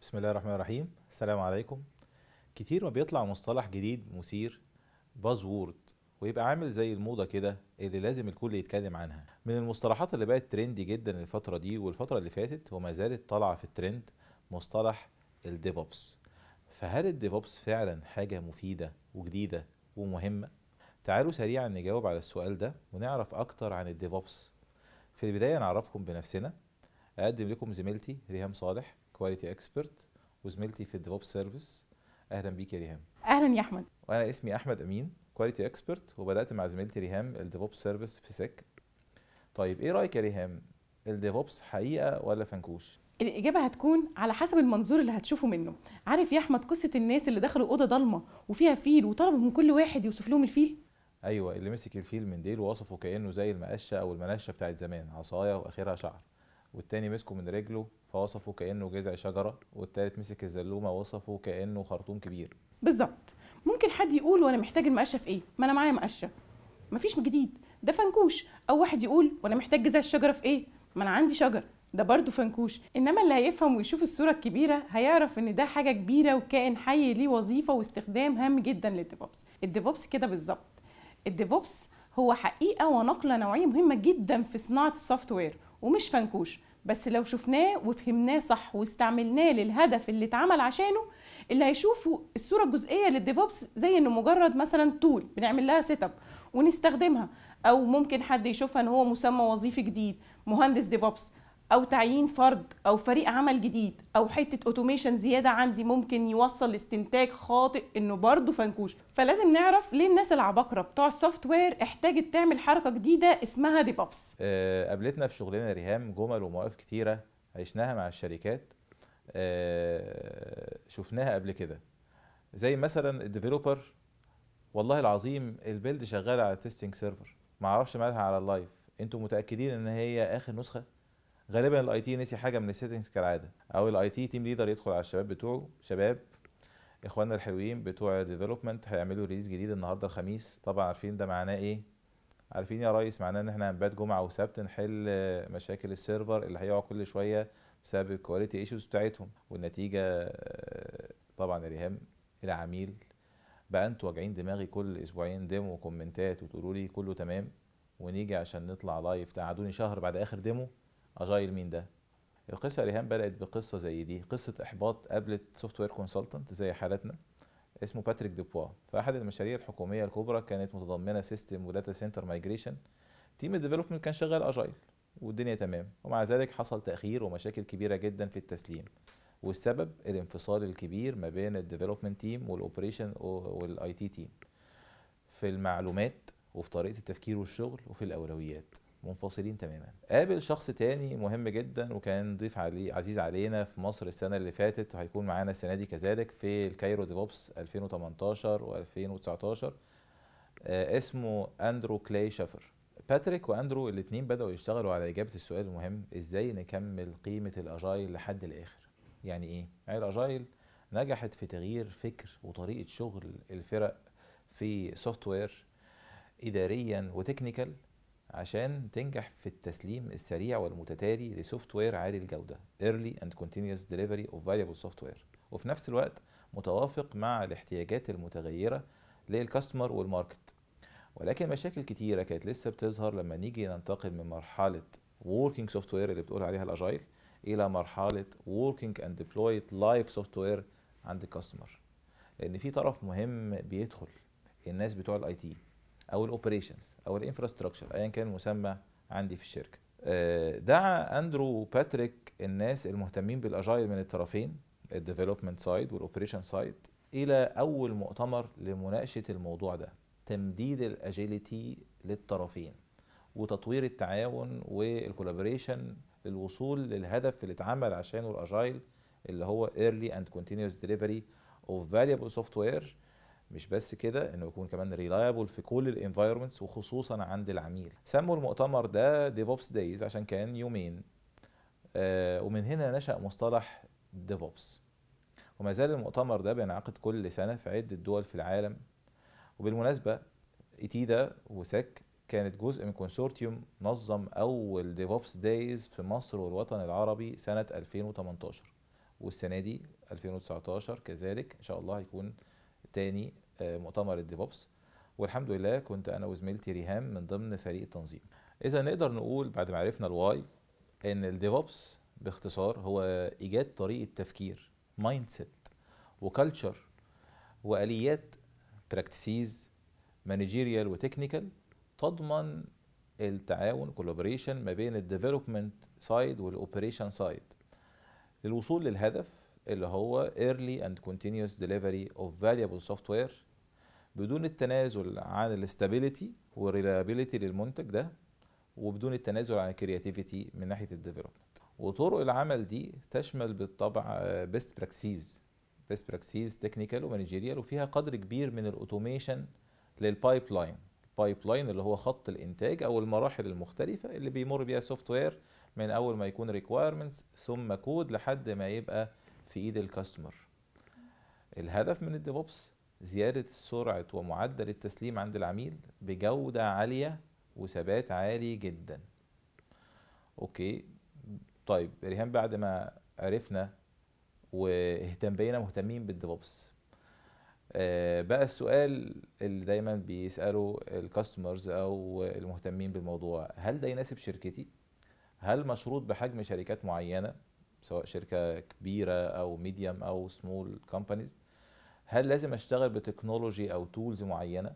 بسم الله الرحمن الرحيم السلام عليكم كتير ما بيطلع مصطلح جديد مثير باز وورد ويبقى عامل زي الموضة كده اللي لازم الكل يتكلم عنها من المصطلحات اللي بقت ترندي جدا الفترة دي والفترة اللي فاتت وما زالت طالعة في الترند مصطلح الديفوبس فهل الديفوبس فعلا حاجة مفيدة وجديدة ومهمة؟ تعالوا سريعا نجاوب على السؤال ده ونعرف أكتر عن الديفوبس في البداية نعرفكم بنفسنا أقدم لكم زميلتي ريهام صالح كواليتي اكسبرت وزميلتي في الديفوبس سيرفيس أهلا بيك يا ريهام اهلا يا احمد وانا اسمي احمد امين كواليتي اكسبرت وبدات مع زميلتي ريهام الديفوبس سيرفيس في سك طيب ايه رايك يا ريهام الديفوبس حقيقه ولا فنكوش الاجابه هتكون على حسب المنظور اللي هتشوفه منه عارف يا احمد قصه الناس اللي دخلوا اوضه ضلمه وفيها فيل وطلبوا من كل واحد يوصف لهم الفيل ايوه اللي مسك الفيل من ديل ووصفه كانه زي المقشه او المنشه بتاعت زمان عصايه واخرها شعر والتاني مسكه من رجله فوصفه كانه جذع شجره والتالت مسك الزلومه ووصفه كانه خرطوم كبير بالظبط ممكن حد يقول وانا محتاج المقشه في ايه ما انا معايا مقشه مفيش جديد ده فنكوش او واحد يقول وانا محتاج جذع الشجره في ايه ما انا عندي شجر ده برضه فنكوش انما اللي هيفهم ويشوف الصوره الكبيره هيعرف ان ده حاجه كبيره وكائن حي ليه وظيفه واستخدام هام جدا للديفوبس الديفوبس كده بالظبط الديفوبس هو حقيقه ونقله نوعيه مهمه جدا في صناعه السوفت وير ومش فنكوش بس لو شفناه وفهمناه صح واستعملناه للهدف اللي اتعمل عشانه اللي هيشوفوا الصوره الجزئيه للديفوبس زي انه مجرد مثلا تول بنعمل لها سيت اب ونستخدمها او ممكن حد يشوفها ان هو مسمى وظيفي جديد مهندس ديفوبس او تعيين فرد او فريق عمل جديد او حته اوتوميشن زياده عندي ممكن يوصل لاستنتاج خاطئ انه برضه فنكوش فلازم نعرف ليه الناس العباقره بتوع السوفت وير احتاجت تعمل حركه جديده اسمها ديفوبس آه، قابلتنا في شغلنا ريهام جمل ومواقف كتيره عشناها مع الشركات آه، شفناها قبل كده زي مثلا الديفلوبر والله العظيم البيلد شغاله على تيستنج سيرفر ما اعرفش مالها على اللايف انتوا متاكدين ان هي اخر نسخه غالبا الاي تي نسي حاجه من السيتنجز كالعاده او الاي تي تيم ليدر يدخل على الشباب بتوعه شباب اخواننا الحلوين بتوع الديفلوبمنت هيعملوا ريليز جديد النهارده الخميس طبعا عارفين ده معناه ايه عارفين يا ريس معناه ان احنا هنبات جمعه وسبت نحل مشاكل السيرفر اللي هيقع كل شويه بسبب الكواليتي ايشوز بتاعتهم والنتيجه آه، طبعا يا ريهام العميل بقى انتوا واجعين دماغي كل اسبوعين ديمو وكومنتات وتقولوا لي كله تمام ونيجي عشان نطلع لايف تقعدوني شهر بعد اخر ديمو اجايل مين ده القصه يا ريهام بدات بقصه زي دي قصه احباط قابلت سوفت وير كونسلتنت زي حالتنا اسمه باتريك دوبوا في احد المشاريع الحكوميه الكبرى كانت متضمنه سيستم وداتا سنتر مايجريشن تيم الديفلوبمنت كان شغال اجايل والدنيا تمام ومع ذلك حصل تاخير ومشاكل كبيره جدا في التسليم والسبب الانفصال الكبير ما بين الديفلوبمنت تيم والاوبريشن والاي تي تيم في المعلومات وفي طريقه التفكير والشغل وفي الاولويات منفصلين تماما قابل شخص تاني مهم جدا وكان ضيف عليه عزيز علينا في مصر السنه اللي فاتت وهيكون معانا السنه دي كذلك في الكايرو ديفوبس 2018 و2019 آه اسمه اندرو كلاي شافر باتريك واندرو الاثنين بداوا يشتغلوا على اجابه السؤال المهم ازاي نكمل قيمه الاجايل لحد الاخر يعني ايه يعني الاجايل نجحت في تغيير فكر وطريقه شغل الفرق في سوفت وير اداريا وتكنيكال عشان تنجح في التسليم السريع والمتتالي لسوفت وير عالي الجوده early and continuous delivery of valuable software وفي نفس الوقت متوافق مع الاحتياجات المتغيره للكاستمر والماركت ولكن مشاكل كتيره كانت لسه بتظهر لما نيجي ننتقل من مرحله working software اللي بتقول عليها الاجايل الى مرحله working and deployed live software عند الكاستمر لان في طرف مهم بيدخل الناس بتوع الاي تي او الاوبريشنز او الانفراستراكشر ايا كان المسمى عندي في الشركه آه، دعا اندرو وباتريك الناس المهتمين بالاجايل من الطرفين الديفلوبمنت سايد والاوبريشن سايد الى اول مؤتمر لمناقشه الموضوع ده تمديد الاجيليتي للطرفين وتطوير التعاون والكولابوريشن للوصول للهدف اللي اتعمل عشانه الاجايل اللي هو early and continuous delivery of valuable software مش بس كده انه يكون كمان ريلايبل في كل الانفايرمنتس وخصوصا عند العميل سموا المؤتمر ده ديفوبس دايز عشان كان يومين آه ومن هنا نشأ مصطلح ديفوبس وما زال المؤتمر ده بينعقد كل سنة في عدة دول في العالم وبالمناسبة إتيدا وسك كانت جزء من كونسورتيوم نظم أول ديفوبس دايز في مصر والوطن العربي سنة 2018 والسنه دي 2019 كذلك ان شاء الله هيكون تاني آه، مؤتمر الديفوبس والحمد لله كنت انا وزميلتي ريهام من ضمن فريق التنظيم اذا نقدر نقول بعد ما عرفنا الواي ان الديفوبس باختصار هو ايجاد طريقه تفكير مايند سيت وكالتشر واليات براكتسيز مانجيريال وتكنيكال تضمن التعاون كولابوريشن ما بين الديفلوبمنت سايد والاوبريشن سايد للوصول للهدف اللي هو early and continuous delivery of valuable software بدون التنازل عن الاستابيليتي والريلابيليتي للمنتج ده وبدون التنازل عن الكرياتيفيتي من ناحيه الديفلوبمنت وطرق العمل دي تشمل بالطبع بيست براكسيز بيست براكسيز تكنيكال ومانجيريال وفيها قدر كبير من الاوتوميشن للبايب لاين البايب لاين اللي هو خط الانتاج او المراحل المختلفه اللي بيمر بيها السوفت وير من اول ما يكون ريكويرمنتس ثم كود لحد ما يبقى في ايد الكاستمر الهدف من الديفوبس زيادة سرعة ومعدل التسليم عند العميل بجودة عالية وثبات عالي جدا اوكي طيب ريهام بعد ما عرفنا واهتم بقينا مهتمين بالديفوبس آه بقى السؤال اللي دايما بيسأله الكاستمرز او المهتمين بالموضوع هل ده يناسب شركتي هل مشروط بحجم شركات معينة سواء شركة كبيرة او ميديوم او سمول كومبانيز هل لازم اشتغل بتكنولوجي او تولز معينة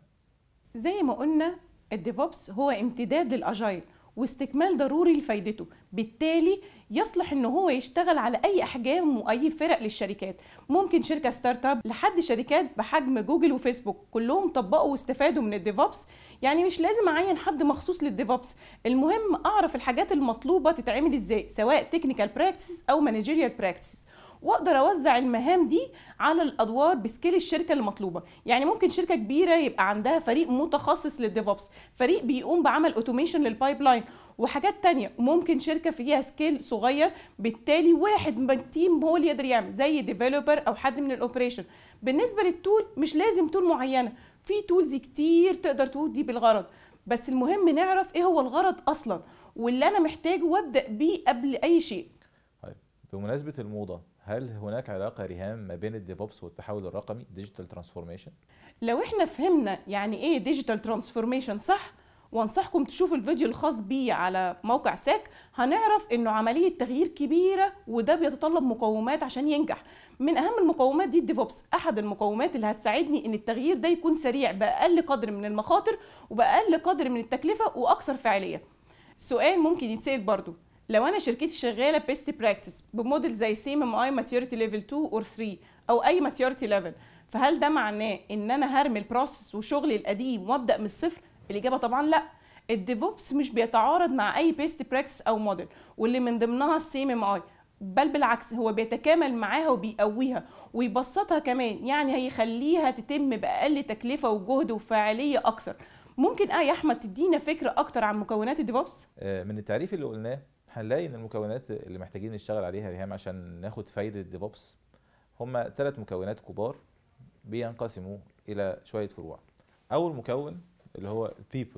زي ما قلنا الديفوبس هو امتداد للاجايل واستكمال ضروري لفايدته بالتالي يصلح ان هو يشتغل على اي احجام واي فرق للشركات ممكن شركه ستارت اب لحد شركات بحجم جوجل وفيسبوك كلهم طبقوا واستفادوا من الديفوبس يعني مش لازم اعين حد مخصوص للديفوبس المهم اعرف الحاجات المطلوبه تتعمل ازاي سواء تكنيكال براكتس او مانجيريال براكتس واقدر اوزع المهام دي على الادوار بسكيل الشركه المطلوبه يعني ممكن شركه كبيره يبقى عندها فريق متخصص للديفوبس فريق بيقوم بعمل اوتوميشن للبايب لاين وحاجات تانية وممكن شركة فيها سكيل صغير بالتالي واحد من التيم هو اللي يقدر يعمل زي ديفلوبر او حد من الاوبريشن بالنسبة للتول مش لازم تول معينة في تولز كتير تقدر تودي بالغرض بس المهم نعرف ايه هو الغرض اصلا واللي انا محتاجه وابدا بيه قبل اي شيء طيب بمناسبة الموضة هل هناك علاقة ريهام ما بين الديفوبس والتحول الرقمي ديجيتال ترانسفورميشن لو احنا فهمنا يعني ايه ديجيتال ترانسفورميشن صح وانصحكم تشوفوا الفيديو الخاص بيه على موقع ساك هنعرف انه عمليه تغيير كبيره وده بيتطلب مقومات عشان ينجح من اهم المقومات دي الديفوبس احد المقومات اللي هتساعدني ان التغيير ده يكون سريع باقل قدر من المخاطر وباقل قدر من التكلفه واكثر فاعليه سؤال ممكن يتسال برضو لو انا شركتي شغاله بيست براكتس بموديل زي سيم ام اي ماتيوريتي ليفل 2 اور 3 او اي ماتيوريتي ليفل فهل ده معناه ان انا هرمي البروسيس وشغلي القديم وابدا من الصفر الاجابه طبعا لا الديفوبس مش بيتعارض مع اي بيست براكتس او موديل واللي من ضمنها السيم ام اي بل بالعكس هو بيتكامل معاها وبيقويها ويبسطها كمان يعني هيخليها تتم باقل تكلفه وجهد وفاعليه اكثر ممكن اه يا احمد تدينا فكره اكتر عن مكونات الديفوبس آه، من التعريف اللي قلناه هنلاقي ان المكونات اللي محتاجين نشتغل عليها ريهام عشان ناخد فايدة الديفوبس هما ثلاث مكونات كبار بينقسموا الى شوية فروع اول مكون اللي هو البيبل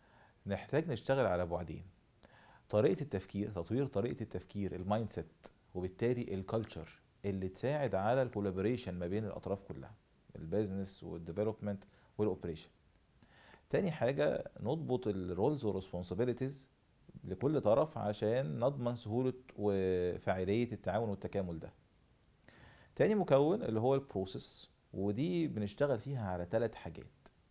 نحتاج نشتغل على بعدين طريقة التفكير تطوير طريقة التفكير المايند سيت وبالتالي الكالتشر اللي تساعد على الكولابوريشن ما بين الاطراف كلها البيزنس والديفلوبمنت والاوبريشن تاني حاجة نضبط الرولز والريسبونسابيلتيز لكل طرف عشان نضمن سهولة وفاعلية التعاون والتكامل ده تاني مكون اللي هو البروسيس ودي بنشتغل فيها على ثلاث حاجات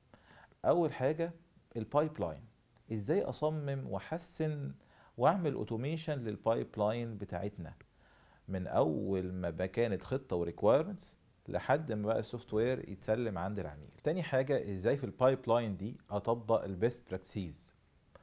اول حاجة البايب لاين ازاي اصمم واحسن واعمل اوتوميشن للبايب لاين بتاعتنا من اول ما كانت خطه وريكويرمنتس لحد ما بقى السوفت وير يتسلم عند العميل تاني حاجه ازاي في البايب لاين دي اطبق البيست براكسيز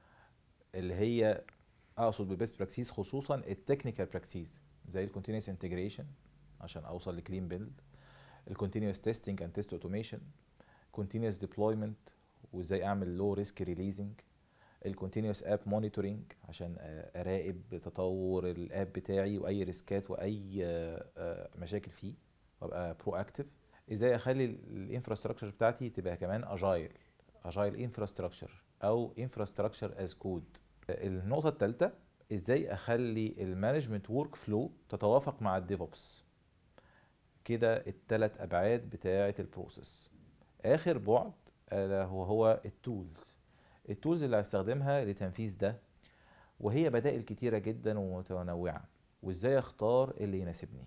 اللي هي اقصد بالبيست براكسيز خصوصا التكنيكال براكسيز زي الكونتينوس انتجريشن عشان اوصل لكلين بيلد الكونتينوس تيستنج اند تيست اوتوميشن كونتينوس ديبلويمنت وازاي اعمل لو ريسك ريليزنج الكونتينوس اب مونيتورنج عشان اراقب تطور الاب بتاعي واي ريسكات واي مشاكل فيه وابقى برو اكتف ازاي اخلي الانفراستراكشر بتاعتي تبقى كمان اجايل اجايل انفراستراكشر او انفراستراكشر از كود النقطه الثالثه ازاي اخلي المانجمنت ورك فلو تتوافق مع الديفوبس كده الثلاث ابعاد بتاعه البروسيس اخر بعد الا هو هو التولز التولز اللي هستخدمها لتنفيذ ده وهي بدائل كتيرة جدا ومتنوعة وازاي اختار اللي يناسبني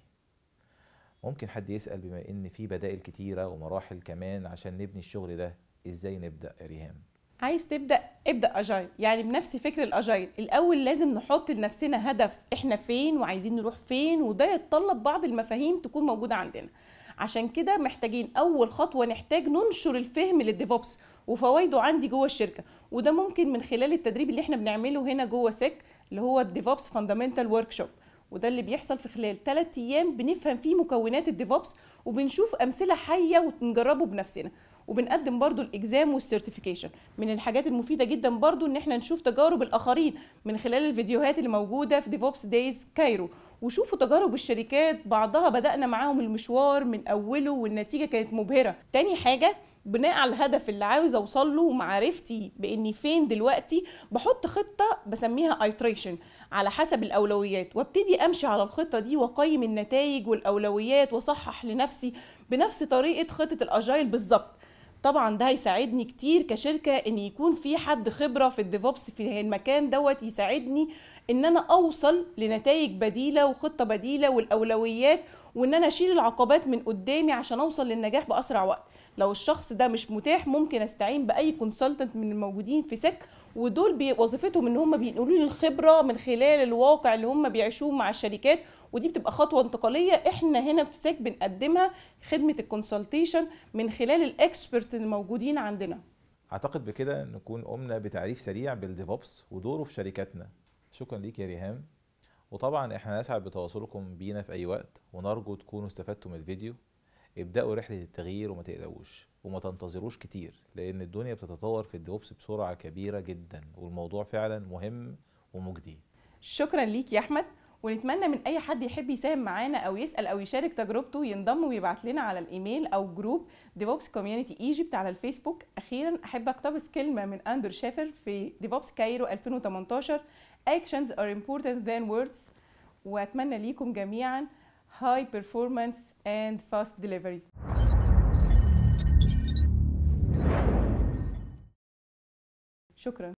ممكن حد يسأل بما ان في بدائل كتيرة ومراحل كمان عشان نبني الشغل ده ازاي نبدأ يا ريهام عايز تبدا ابدا اجايل يعني بنفس فكر الاجايل الاول لازم نحط لنفسنا هدف احنا فين وعايزين نروح فين وده يتطلب بعض المفاهيم تكون موجوده عندنا عشان كده محتاجين اول خطوه نحتاج ننشر الفهم للديفوبس وفوائده عندي جوه الشركه وده ممكن من خلال التدريب اللي احنا بنعمله هنا جوه سيك اللي هو الديفوبس فاندامنتال ورك شوب وده اللي بيحصل في خلال 3 ايام بنفهم فيه مكونات الديفوبس وبنشوف امثله حيه ونجربه بنفسنا وبنقدم برضو الاكزام والسيرتيفيكيشن من الحاجات المفيده جدا برضو ان احنا نشوف تجارب الاخرين من خلال الفيديوهات اللي موجوده في ديفوبس دايز كايرو وشوفوا تجارب الشركات بعضها بدأنا معاهم المشوار من أوله والنتيجة كانت مبهرة تاني حاجة بناء على الهدف اللي عاوز اوصل له ومعرفتي باني فين دلوقتي بحط خطه بسميها ايتريشن على حسب الاولويات وابتدي امشي على الخطه دي واقيم النتائج والاولويات واصحح لنفسي بنفس طريقه خطه الاجايل بالظبط طبعا ده هيساعدني كتير كشركه ان يكون في حد خبره في الديفوبس في المكان دوت يساعدني ان انا اوصل لنتائج بديله وخطه بديله والاولويات وان انا اشيل العقبات من قدامي عشان اوصل للنجاح باسرع وقت لو الشخص ده مش متاح ممكن استعين باي كونسلتنت من الموجودين في سك ودول بي- وظيفتهم ان هم بينقلوا لي الخبره من خلال الواقع اللي هم بيعيشوه مع الشركات ودي بتبقى خطوه انتقاليه احنا هنا في سك بنقدمها خدمه الكونسلتيشن من خلال الاكسبرت الموجودين عندنا اعتقد بكده نكون قمنا بتعريف سريع بالديفوبس ودوره في شركاتنا شكرا ليك يا ريهام وطبعا احنا نسعد بتواصلكم بينا في اي وقت ونرجو تكونوا استفدتوا من الفيديو ابدأوا رحلة التغيير وما تقلقوش وما تنتظروش كتير لأن الدنيا بتتطور في الديفوبس بسرعة كبيرة جدا والموضوع فعلا مهم ومجدي شكرا ليك يا احمد ونتمنى من اي حد يحب يساهم معانا او يسال او يشارك تجربته ينضم ويبعت لنا على الايميل او جروب ديفوبس كوميونتي ايجيبت على الفيسبوك اخيرا احب اقتبس كلمه من اندر شافر في ديفوبس كايرو 2018 actions are important than words واتمنى ليكم جميعا high performance and fast delivery شكرا